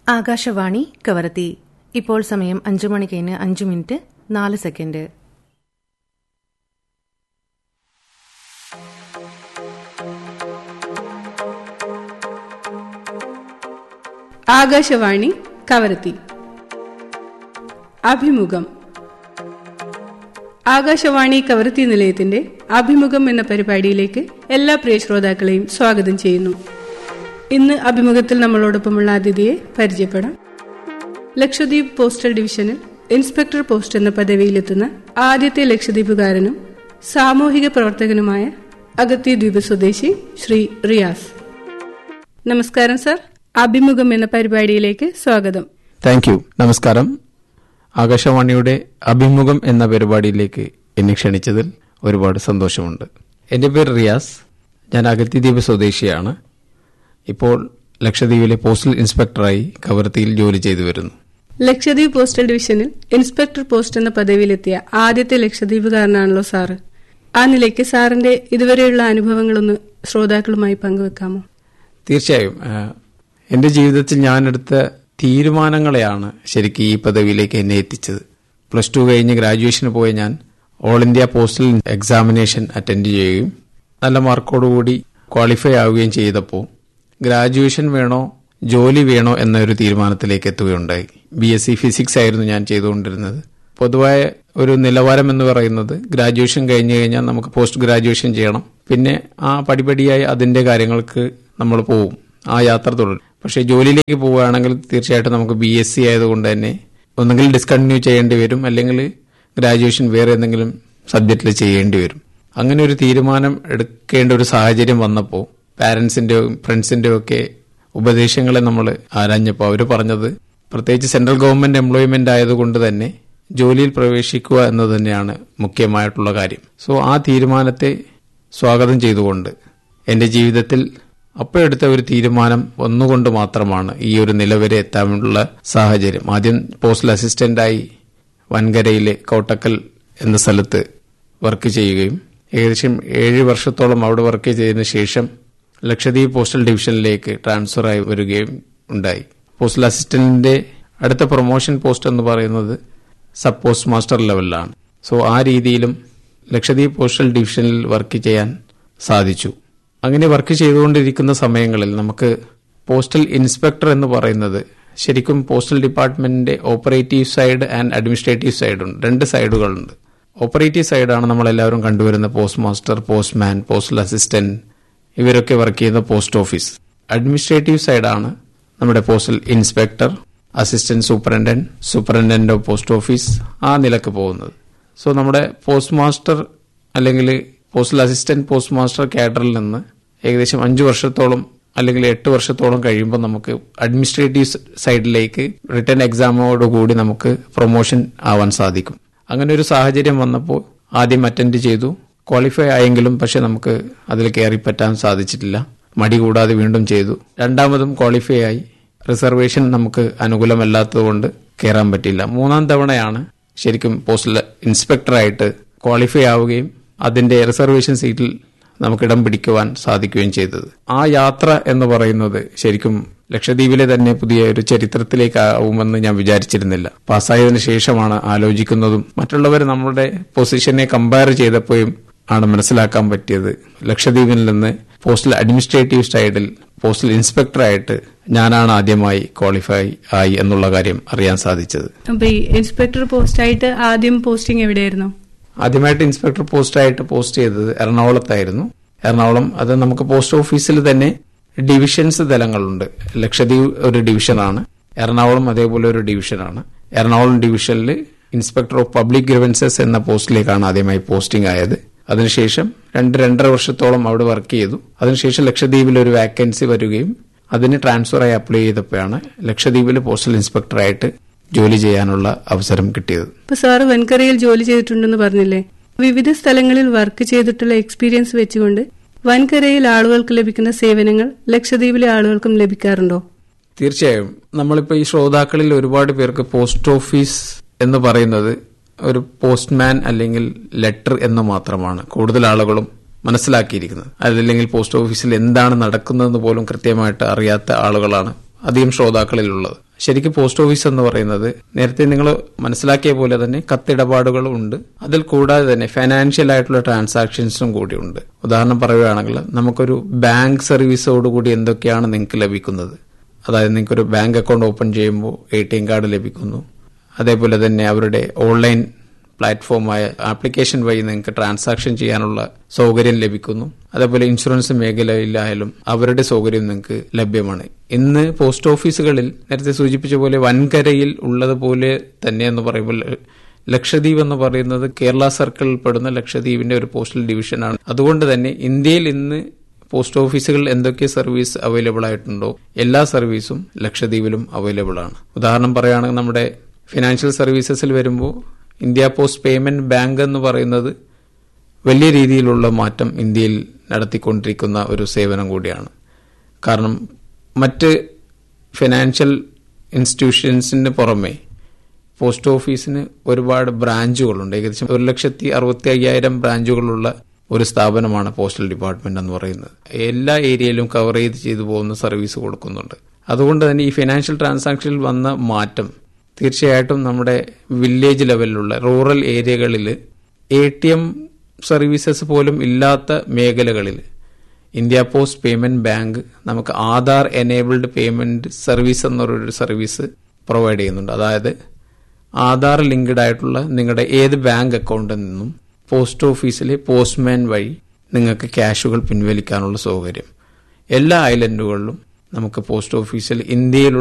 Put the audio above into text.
ആകാശവാണി കവരത്തി ഇപ്പോൾ സമയം അഞ്ചു മണി കഴിഞ്ഞ് അഞ്ചു മിനിറ്റ് നാല് സെക്കൻഡ് ആകാശവാണി കവരത്തി അഭിമുഖം ആകാശവാണി കവരത്തി നിലയത്തിന്റെ അഭിമുഖം എന്ന പരിപാടിയിലേക്ക് എല്ലാ പ്രിയ ശ്രോതാക്കളെയും സ്വാഗതം ചെയ്യുന്നു ഇന്ന് അഭിമുഖത്തിൽ നമ്മളോടൊപ്പമുള്ള അതിഥിയെ പരിചയപ്പെടാം ലക്ഷദ്വീപ് പോസ്റ്റൽ ഡിവിഷനിൽ ഇൻസ്പെക്ടർ പോസ്റ്റ് എന്ന പദവിയിലെത്തുന്ന ആദ്യത്തെ ലക്ഷദ്വീപുകാരനും സാമൂഹിക പ്രവർത്തകനുമായ അഗത്തി ദ്വീപ് സ്വദേശി ശ്രീ റിയാസ് നമസ്കാരം സർ അഭിമുഖം എന്ന പരിപാടിയിലേക്ക് സ്വാഗതം താങ്ക് യു നമസ്കാരം ആകാശവാണിയുടെ അഭിമുഖം എന്ന പരിപാടിയിലേക്ക് എന്നെ ക്ഷണിച്ചതിൽ ഒരുപാട് സന്തോഷമുണ്ട് എൻ്റെ പേര് റിയാസ് ഞാൻ അഗത്തിദ്വീപ് സ്വദേശിയാണ് ഇപ്പോൾ ലക്ഷദ്വീപിലെ പോസ്റ്റൽ ഇൻസ്പെക്ടറായി കവരത്തിയിൽ ജോലി ചെയ്തു വരുന്നു ലക്ഷദ്വീപ് പോസ്റ്റൽ ഡിവിഷനിൽ ഇൻസ്പെക്ടർ പോസ്റ്റ് എന്ന പദവിയിലെത്തിയ ആദ്യത്തെ ലക്ഷദ്വീപുകാരനാണല്ലോ സാറ് ആ നിലയ്ക്ക് സാറിന്റെ ഇതുവരെയുള്ള അനുഭവങ്ങളൊന്ന് ശ്രോതാക്കളുമായി പങ്കുവെക്കാമോ തീർച്ചയായും ആ, എൻ്റെ ജീവിതത്തിൽ ഞാനെടുത്ത തീരുമാനങ്ങളെയാണ് ശരിക്കും ഈ പദവിയിലേക്ക് എന്നെ എത്തിച്ചത് പ്ലസ് ടു കഴിഞ്ഞ് ഗ്രാജുവേഷന് പോയ ഞാൻ all India postal examination attend ചെയ്യുകയും നല്ല മാർക്കോടുകൂടി ക്വാളിഫൈ ആവുകയും ചെയ്തപ്പോൾ ഗ്രാജുവേഷൻ വേണോ ജോലി വേണോ എന്നൊരു തീരുമാനത്തിലേക്ക് എത്തുകയുണ്ടായി ബി എസ് സി ഫിസിക്സ് ആയിരുന്നു ഞാൻ ചെയ്തുകൊണ്ടിരുന്നത് പൊതുവായ ഒരു നിലവാരം എന്ന് പറയുന്നത് ഗ്രാജുവേഷൻ കഴിഞ്ഞു കഴിഞ്ഞാൽ നമുക്ക് പോസ്റ്റ് ഗ്രാജുവേഷൻ ചെയ്യണം പിന്നെ ആ പടിപടിയായി അതിന്റെ കാര്യങ്ങൾക്ക് നമ്മൾ പോവും ആ യാത്ര തുടരും പക്ഷേ ജോലിയിലേക്ക് പോവുകയാണെങ്കിൽ തീർച്ചയായിട്ടും നമുക്ക് ബി എസ് സി ആയതുകൊണ്ട് തന്നെ ഒന്നുകിൽ ഡിസ്കണ്ടിന്യൂ ചെയ്യേണ്ടി വരും അല്ലെങ്കിൽ ഗ്രാജുവേഷൻ വേറെ എന്തെങ്കിലും സബ്ജക്റ്റിൽ ചെയ്യേണ്ടി വരും അങ്ങനെ ഒരു തീരുമാനം എടുക്കേണ്ട ഒരു സാഹചര്യം വന്നപ്പോൾ പാരന്റ്സിന്റെയും ഫ്രണ്ട്സിന്റെയും ഒക്കെ ഉപദേശങ്ങളെ നമ്മൾ ആരാഞ്ഞപ്പോൾ അവർ പറഞ്ഞത് പ്രത്യേകിച്ച് സെൻട്രൽ ഗവൺമെന്റ് എംപ്ലോയ്മെന്റ് ആയതുകൊണ്ട് തന്നെ ജോലിയിൽ പ്രവേശിക്കുക എന്നത് തന്നെയാണ് മുഖ്യമായിട്ടുള്ള കാര്യം സോ ആ തീരുമാനത്തെ സ്വാഗതം ചെയ്തുകൊണ്ട് എന്റെ ജീവിതത്തിൽ അപ്പോഴെടുത്ത ഒരു തീരുമാനം ഒന്നുകൊണ്ട് മാത്രമാണ് ഈ ഒരു നിലവരെ എത്താനുള്ള സാഹചര്യം ആദ്യം പോസ്റ്റൽ അസിസ്റ്റന്റായി വൻകരയിലെ കോട്ടക്കൽ എന്ന സ്ഥലത്ത് വർക്ക് ചെയ്യുകയും ഏകദേശം ഏഴ് വർഷത്തോളം അവിടെ വർക്ക് ചെയ്തതിനു ശേഷം ലക്ഷദ്വീപ് പോസ്റ്റൽ ഡിവിഷനിലേക്ക് ട്രാൻസ്ഫർ ആയി വരികയും ഉണ്ടായി പോസ്റ്റൽ അസിസ്റ്റന്റിന്റെ അടുത്ത പ്രൊമോഷൻ പോസ്റ്റ് എന്ന് പറയുന്നത് സബ് പോസ്റ്റ് മാസ്റ്റർ ലെവലിലാണ് സോ ആ രീതിയിലും ലക്ഷദ്വീപ് പോസ്റ്റൽ ഡിവിഷനിൽ വർക്ക് ചെയ്യാൻ സാധിച്ചു അങ്ങനെ വർക്ക് ചെയ്തുകൊണ്ടിരിക്കുന്ന സമയങ്ങളിൽ നമുക്ക് പോസ്റ്റൽ ഇൻസ്പെക്ടർ എന്ന് പറയുന്നത് ശരിക്കും പോസ്റ്റൽ ഡിപ്പാർട്ട്മെന്റിന്റെ operative side and administrative side ഉണ്ട് രണ്ട് സൈഡുകളുണ്ട് ഓപ്പറേറ്റീവ് സൈഡാണ് നമ്മൾ എല്ലാവരും കണ്ടുവരുന്ന post master postman postal assistant ഇവരൊക്കെ വർക്ക് ചെയ്യുന്ന പോസ്റ്റ് ഓഫീസ് അഡ്മിനിസ്ട്രേറ്റീവ് സൈഡാണ് നമ്മുടെ postal inspector assistant superintendent superintendent of post office ആ നിലക്ക് പോകുന്നത് സോ നമ്മുടെ പോസ്റ്റ് മാസ്റ്റർ അല്ലെങ്കിൽ പോസ്റ്റൽ അസിസ്റ്റന്റ് പോസ്റ്റ് മാസ്റ്റർ കാഡറിൽ നിന്ന് ഏകദേശം അഞ്ചു വർഷത്തോളം അല്ലെങ്കിൽ എട്ട് വർഷത്തോളം കഴിയുമ്പോൾ നമുക്ക് അഡ്മിനിസ്ട്രേറ്റീവ് സൈഡിലേക്ക് റിട്ടേൺ എക്സാമോടുകൂടി നമുക്ക് പ്രൊമോഷൻ ആവാൻ സാധിക്കും അങ്ങനെ ഒരു സാഹചര്യം വന്നപ്പോൾ ആദ്യം അറ്റൻഡ് ചെയ്തു ക്വാളിഫൈ ആയെങ്കിലും പക്ഷെ നമുക്ക് അതിൽ കയറി പറ്റാൻ സാധിച്ചിട്ടില്ല മടി കൂടാതെ വീണ്ടും ചെയ്തു രണ്ടാമതും ക്വാളിഫൈ ആയി റിസർവേഷൻ നമുക്ക് അനുകൂലമല്ലാത്തതുകൊണ്ട് കയറാൻ പറ്റില്ല മൂന്നാം തവണയാണ് ശരിക്കും പോസ്റ്റൽ ഇൻസ്പെക്ടറായിട്ട് ക്വാളിഫൈ ആവുകയും അതിന്റെ റിസർവേഷൻ സീറ്റിൽ നമുക്ക് ഇടം പിടിക്കുവാൻ സാധിക്കുകയും ചെയ്തത് ആ യാത്ര എന്ന് പറയുന്നത് ശരിക്കും ലക്ഷദ്വീപിലെ തന്നെ പുതിയ ഒരു ചരിത്രത്തിലേക്ക് ആവുമെന്ന് ഞാൻ വിചാരിച്ചിരുന്നില്ല പാസ്സായതിനു ശേഷമാണ് ആലോചിക്കുന്നതും മറ്റുള്ളവർ നമ്മുടെ പൊസിഷനെ കമ്പയർ ചെയ്തപ്പോഴും ആണ് മനസ്സിലാക്കാൻ പറ്റിയത് ലക്ഷദ്വീപിൽ നിന്ന് പോസ്റ്റൽ അഡ്മിനിസ്ട്രേറ്റീവ് സൈഡിൽ പോസ്റ്റൽ ഇൻസ്പെക്ടറായിട്ട് ഞാനാണ് ആദ്യമായി ക്വാളിഫൈ ആയി എന്നുള്ള കാര്യം അറിയാൻ സാധിച്ചത് അപ്പൊ ഈ ഇൻസ്പെക്ടർ പോസ്റ്റ് ആയിട്ട് ആദ്യം പോസ്റ്റിംഗ് എവിടെയായിരുന്നു ആദ്യമായിട്ട് ഇൻസ്പെക്ടർ പോസ്റ്റായിട്ട് പോസ്റ്റ് ചെയ്തത് എറണാകുളത്തായിരുന്നു എറണാകുളം അത് നമുക്ക് പോസ്റ്റ് ഓഫീസിൽ തന്നെ ഡിവിഷൻസ് തലങ്ങളുണ്ട് ലക്ഷദ്വീപ് ഒരു ഡിവിഷനാണ് എറണാകുളം അതേപോലെ ഒരു ഡിവിഷനാണ് എറണാകുളം ഡിവിഷനിൽ ഇൻസ്പെക്ടർ ഓഫ് പബ്ലിക് ഗ്രിവൻസസ് എന്ന പോസ്റ്റിലേക്കാണ് ആദ്യമായി പോസ്റ്റിംഗ് ആയത് അതിനുശേഷം രണ്ട് രണ്ടര വർഷത്തോളം അവിടെ വർക്ക് ചെയ്തു അതിനുശേഷം ലക്ഷദ്വീപിൽ ഒരു വാക്കൻസി വരികയും അതിന് ട്രാൻസ്ഫറായി അപ്ലൈ ചെയ്തപ്പോഴാണ് ലക്ഷദ്വീപിൽ പോസ്റ്റൽ ഇൻസ്പെക്ടറായിട്ട് ജോലി ചെയ്യാനുള്ള അവസരം കിട്ടിയത് ഇപ്പൊ സാറ് വൻകരയിൽ ജോലി ചെയ്തിട്ടുണ്ടെന്ന് പറഞ്ഞില്ലേ വിവിധ സ്ഥലങ്ങളിൽ വർക്ക് ചെയ്തിട്ടുള്ള എക്സ്പീരിയൻസ് വെച്ചുകൊണ്ട് വൻകരയിൽ ആളുകൾക്ക് ലഭിക്കുന്ന സേവനങ്ങൾ ലക്ഷദ്വീപിലെ ആളുകൾക്കും ലഭിക്കാറുണ്ടോ തീർച്ചയായും നമ്മളിപ്പോൾ ഈ ശ്രോതാക്കളിൽ ഒരുപാട് പേർക്ക് പോസ്റ്റ് ഓഫീസ് എന്ന് പറയുന്നത് ഒരു പോസ്റ്റ്മാൻ അല്ലെങ്കിൽ ലെറ്റർ എന്ന് മാത്രമാണ് കൂടുതൽ ആളുകളും മനസ്സിലാക്കിയിരിക്കുന്നത് അതല്ലെങ്കിൽ പോസ്റ്റ് ഓഫീസിൽ എന്താണ് നടക്കുന്നതെന്ന് പോലും കൃത്യമായിട്ട് അറിയാത്ത ആളുകളാണ് അധികം ശ്രോതാക്കളിലുള്ളത് ശരിക്കും പോസ്റ്റ് ഓഫീസ് എന്ന് പറയുന്നത് നേരത്തെ നിങ്ങൾ മനസ്സിലാക്കിയ പോലെ തന്നെ കത്തിടപാടുകളും ഉണ്ട് അതിൽ കൂടാതെ തന്നെ ഫൈനാൻഷ്യൽ ആയിട്ടുള്ള ട്രാൻസാക്ഷൻസും കൂടി ഉണ്ട് ഉദാഹരണം പറയുകയാണെങ്കിൽ നമുക്കൊരു ബാങ്ക് സർവീസോടുകൂടി എന്തൊക്കെയാണ് നിങ്ങൾക്ക് ലഭിക്കുന്നത് അതായത് നിങ്ങൾക്കൊരു ബാങ്ക് അക്കൗണ്ട് ഓപ്പൺ ചെയ്യുമ്പോൾ എ ടി എം കാർഡ് ലഭിക്കുന്നു അതേപോലെ തന്നെ അവരുടെ ഓൺലൈൻ പ്ലാറ്റ്ഫോമായ ആപ്ലിക്കേഷൻ വഴി നിങ്ങൾക്ക് ട്രാൻസാക്ഷൻ ചെയ്യാനുള്ള സൗകര്യം ലഭിക്കുന്നു അതേപോലെ ഇൻഷുറൻസ് മേഖലയിലായാലും അവരുടെ സൗകര്യം നിങ്ങൾക്ക് ലഭ്യമാണ് ഇന്ന് പോസ്റ്റ് ഓഫീസുകളിൽ നേരത്തെ സൂചിപ്പിച്ച പോലെ വൻകരയിൽ ഉള്ളതുപോലെ തന്നെ എന്ന് പറയുമ്പോൾ ലക്ഷദ്വീപ് എന്ന് പറയുന്നത് കേരള സർക്കിളിൽ പെടുന്ന ലക്ഷദ്വീപിന്റെ ഒരു പോസ്റ്റൽ ഡിവിഷനാണ് അതുകൊണ്ട് തന്നെ ഇന്ത്യയിൽ ഇന്ന് പോസ്റ്റ് ഓഫീസുകളിൽ എന്തൊക്കെ സർവീസ് അവൈലബിൾ ആയിട്ടുണ്ടോ എല്ലാ സർവീസും ലക്ഷദ്വീപിലും അവൈലബിൾ ആണ് ഉദാഹരണം പറയുകയാണെങ്കിൽ നമ്മുടെ ഫിനാൻഷ്യൽ സർവീസസിൽ വരുമ്പോൾ ഇന്ത്യ പോസ്റ്റ് പേയ്മെന്റ് ബാങ്ക് എന്ന് പറയുന്നത് വലിയ രീതിയിലുള്ള മാറ്റം ഇന്ത്യയിൽ നടത്തിക്കൊണ്ടിരിക്കുന്ന ഒരു സേവനം കൂടിയാണ് കാരണം മറ്റ് ഫിനാൻഷ്യൽ ഇൻസ്റ്റിറ്റ്യൂഷൻസിന് പുറമെ പോസ്റ്റ് ഓഫീസിന് ഒരുപാട് ബ്രാഞ്ചുകളുണ്ട് ഏകദേശം ഒരു ലക്ഷത്തി അറുപത്തി അയ്യായിരം ബ്രാഞ്ചുകളുള്ള ഒരു സ്ഥാപനമാണ് പോസ്റ്റൽ ഡിപ്പാർട്ട്മെന്റ് എന്ന് പറയുന്നത് എല്ലാ ഏരിയയിലും കവർ ചെയ്ത് ചെയ്തു പോകുന്ന സർവീസ് കൊടുക്കുന്നുണ്ട് അതുകൊണ്ട് തന്നെ ഈ ഫിനാൻഷ്യൽ ട്രാൻസാക്ഷനിൽ വന്ന മാറ്റം തീർച്ചയായിട്ടും നമ്മുടെ വില്ലേജ് ലെവലിലുള്ള റൂറൽ ഏരിയകളിൽ എ ടി എം സർവീസസ് പോലും ഇല്ലാത്ത മേഖലകളിൽ ഇന്ത്യ പോസ്റ്റ് പേയ്മെന്റ് ബാങ്ക് നമുക്ക് ആധാർ എനേബിൾഡ് പേയ്മെന്റ് സർവീസ് എന്നൊരു സർവീസ് പ്രൊവൈഡ് ചെയ്യുന്നുണ്ട് അതായത് ആധാർ ലിങ്ക്ഡ് ആയിട്ടുള്ള നിങ്ങളുടെ ഏത് ബാങ്ക് അക്കൗണ്ടിൽ നിന്നും പോസ്റ്റ് ഓഫീസിലെ പോസ്റ്റ്മാൻ വഴി നിങ്ങൾക്ക് ക്യാഷുകൾ പിൻവലിക്കാനുള്ള സൗകര്യം എല്ലാ ഐലൻഡുകളിലും നമുക്ക് പോസ്റ്റ് ഓഫീസിൽ ഇന്ത്യയിലുള്ള